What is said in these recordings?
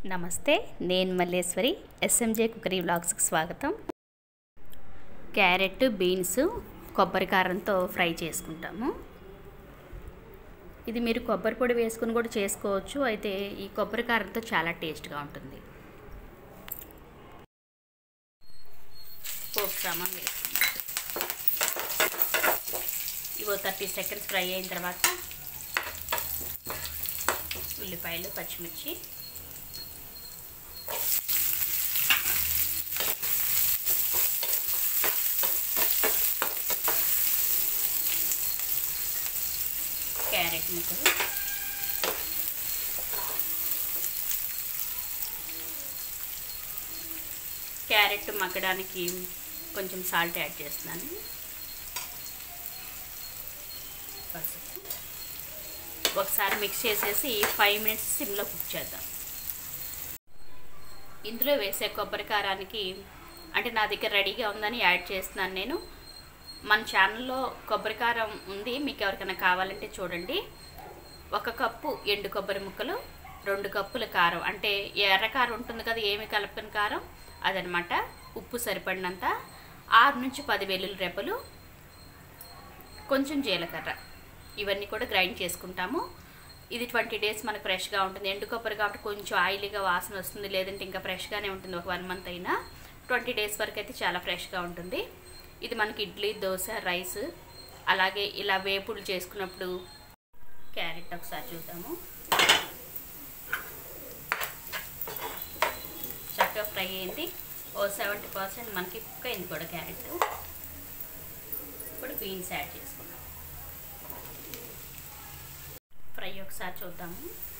నమస్తే నేను Malleswari SMJ cookery వ్లాగ్స్కి స్వాగతం క్యారెట్ బీన్స్ కొబ్బరి కారంతో ఫ్రై చేసుకుంటాము ఇది మీరు కొబ్బరి పొడి వేసుకుని కూడా చేసుకోవచ్చు అయితే ఈ కొబ్బరి కారంతో చాలా టేస్ట్గా ఉంటుంది పోపు సామాన్ వేసుకుంటాం ఇవో థర్టీ సెకండ్స్ ఫ్రై అయిన తర్వాత ఉల్లిపాయలు పచ్చిమిర్చి క్యారెట్ ముక్కలు క్యారెట్ మగ్గడానికి కొంచెం సాల్ట్ యాడ్ చేస్తున్నాను పసుపు ఒకసారి మిక్స్ చేసేసి ఫైవ్ మినిట్స్ సిమ్లో కుక్ చేద్దాం ఇందులో వేసే కొబ్బరి కారానికి అంటే నా దగ్గర రెడీగా ఉందని యాడ్ చేస్తున్నాను నేను మన ఛానల్లో కొబ్బరి కారం ఉంది మీకు ఎవరికైనా కావాలంటే చూడండి ఒక కప్పు ఎండు కొబ్బరి ముక్కలు రెండు కప్పుల కారం అంటే ఎర్ర కారం ఉంటుంది కదా ఏమి కలపని కారం అదనమాట ఉప్పు సరిపడినంత ఆరు నుంచి పది వెల్లుల్లి రెప్పలు కొంచెం జీలకర్ర ఇవన్నీ కూడా గ్రైండ్ చేసుకుంటాము ఇది ట్వంటీ డేస్ మనకు ఫ్రెష్గా ఉంటుంది ఎండు కొబ్బరి కాబట్టి కొంచెం ఆయిలీగా వాసన వస్తుంది లేదంటే ఇంకా ఫ్రెష్గానే ఉంటుంది ఒక వన్ మంత్ అయినా ట్వంటీ డేస్ వరకు అయితే చాలా ఫ్రెష్గా ఉంటుంది ఇది మనకి ఇడ్లీ దోశ రైస్ అలాగే ఇలా వేపుడు చేసుకున్నప్పుడు క్యారెట్ ఒకసారి చూద్దాము చక్కగా ఫ్రై అయింది ఓ సెవెంటీ పర్సెంట్ మనకి కుక్ అయింది కూడా క్యారెట్ ఇప్పుడు బీన్స్ యాడ్ చేసుకున్నాం ఫ్రై ఒకసారి చూద్దాము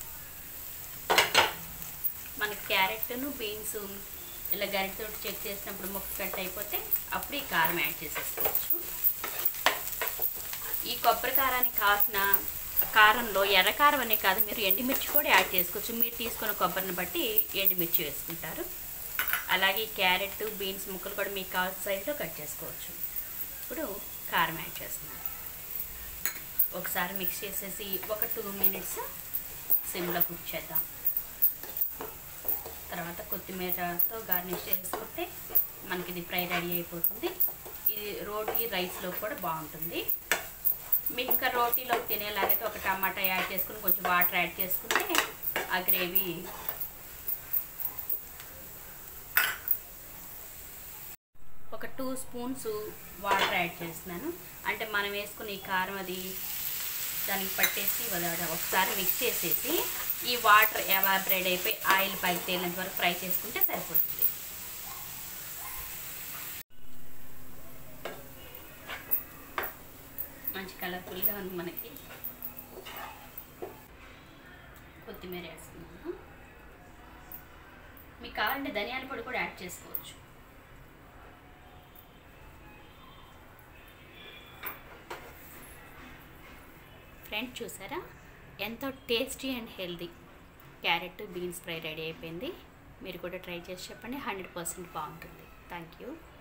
మనకి క్యారెట్ను బీన్స్ ఇలా గరిటతో చెక్ చేసినప్పుడు ముక్క కట్ అయిపోతే అప్పుడు ఈ కారం యాడ్ చేసేసుకోవచ్చు ఈ కొబ్బరి కారానికి కాసిన కారంలో ఎర్ర కారం అనే కాదు మీరు ఎండుమిర్చి కూడా యాడ్ చేసుకోవచ్చు మీరు తీసుకున్న కొబ్బరిని బట్టి ఎండుమిర్చి వేసుకుంటారు అలాగే క్యారెట్ బీన్స్ ముక్కలు కూడా మీకు కావాల్సిన సైజులో కట్ చేసుకోవచ్చు ఇప్పుడు కారం యాడ్ చేస్తున్నాను ఒకసారి మిక్స్ చేసేసి ఒక టూ మినిట్స్ సిమ్లో కుక్ చేద్దాం తర్వాత కొత్తిమీరతో గార్నిష్ చేసుకుంటే మనకి ఇది ఫ్రై రెడీ అయిపోతుంది ఇది రోటీ రైస్లో కూడా బాగుంటుంది మీకు ఇంకా రోటీలో తినేలాగైతే ఒక టమాటా యాడ్ చేసుకుని కొంచెం వాటర్ యాడ్ చేసుకుంటే ఆ గ్రేవీ ఒక టూ స్పూన్స్ వాటర్ యాడ్ చేస్తున్నాను అంటే మనం వేసుకుని ఈ కారం అది దానికి పట్టేసి వదలడం ఒకసారి మిక్స్ చేసేసి ఈ వాటర్ ఎవాబ్రేడ్ అయిపోయి ఆయిల్ పైకి తేలినంత వరకు ఫ్రై చేసుకుంటే సరిపోతుంది మంచి కలర్ఫుల్గా ఉంది మనకి కొత్తిమీర వేస్తున్నాను మీకు కావాలంటే ధనియాల పొడి కూడా యాడ్ చేసుకోవచ్చు ఫ్రెండ్ చూసారా ఎంతో tasty and healthy carrot beans fry ready అయిపోయింది మీరు కూడా ట్రై చేసి చెప్పండి హండ్రెడ్ పర్సెంట్ బాగుంటుంది థ్యాంక్ యూ